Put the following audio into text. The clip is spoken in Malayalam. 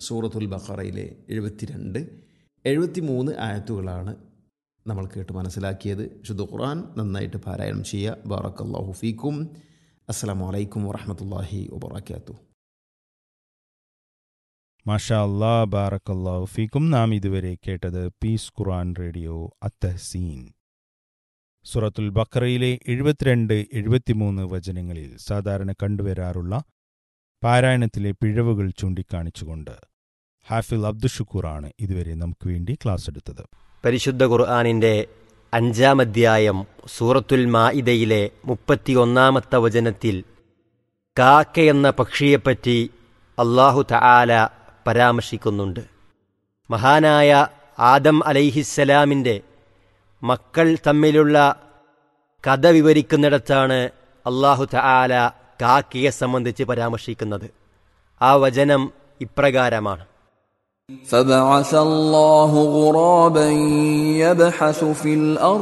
സൂറത്തുൽ ബഖറയിലെ എഴുപത്തിരണ്ട് എഴുപത്തി മൂന്ന് ആയത്തുകളാണ് നമ്മൾ കേട്ട് മനസ്സിലാക്കിയത് ശുദ്ധ ഖുർആൻ നന്നായിട്ട് പാരായണം ചെയ്യുക ബാറക്കല്ലാഹു ഫീക്കും അസ്സലാമു അലൈക്കും വറഹമത്തല്ലാഹി വബർക്കാത്തു മാഷാ അല്ലാ ബാറക്കല്ലാഹു ഫീക്കും നാം ഇതുവരെ കേട്ടത് പീസ് ഖുർആൻ റേഡിയോ അത്തഹസീൻ സുറത്തുൽ ബക്കറയിലെ എഴുപത്തിരണ്ട് എഴുപത്തിമൂന്ന് വചനങ്ങളിൽ സാധാരണ കണ്ടുവരാറുള്ള പാരായണത്തിലെ പിഴവുകൾ ചൂണ്ടിക്കാണിച്ചുകൊണ്ട് ഹാഫിൽ അബ്ദുഷുക്കൂറാണ് ഇതുവരെ നമുക്ക് വേണ്ടി ക്ലാസ് എടുത്തത് പരിശുദ്ധ ഖുർആാനിൻ്റെ അഞ്ചാം അധ്യായം സൂറത്തുൽ മാഇദയിലെ മുപ്പത്തിയൊന്നാമത്തെ വചനത്തിൽ കാക്ക എന്ന പക്ഷിയെപ്പറ്റി അള്ളാഹു തആല പരാമർശിക്കുന്നുണ്ട് മഹാനായ ആദം അലൈഹിസ്സലാമിൻ്റെ മക്കൾ തമ്മിലുള്ള കഥ വിവരിക്കുന്നിടത്താണ് അള്ളാഹു തആല കാക്കയെ സംബന്ധിച്ച് പരാമർശിക്കുന്നത് ആ വചനം ഇപ്രകാരമാണ് فبعث الله غرابا يبحث في الأرض